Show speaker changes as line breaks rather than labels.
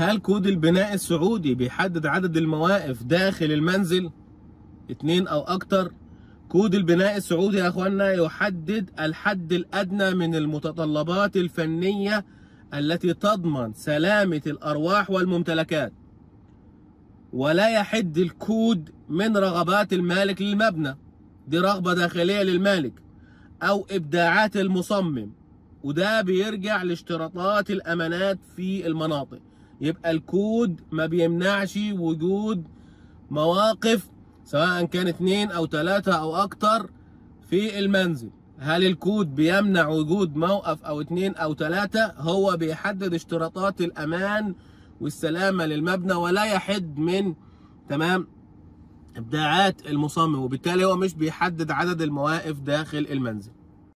هل كود البناء السعودي بيحدد عدد المواقف داخل المنزل اتنين او اكتر كود البناء السعودي يا اخوانا يحدد الحد الادنى من المتطلبات الفنية التي تضمن سلامة الارواح والممتلكات ولا يحد الكود من رغبات المالك للمبنى دي رغبة داخلية للمالك او ابداعات المصمم وده بيرجع لاشتراطات الامانات في المناطق يبقى الكود ما بيمنعش وجود مواقف سواء كان اتنين او تلاتة او اكتر في المنزل هل الكود بيمنع وجود موقف او اتنين او تلاتة هو بيحدد اشتراطات الامان والسلامة للمبنى ولا يحد من تمام ابداعات المصمم وبالتالي هو مش بيحدد عدد المواقف داخل المنزل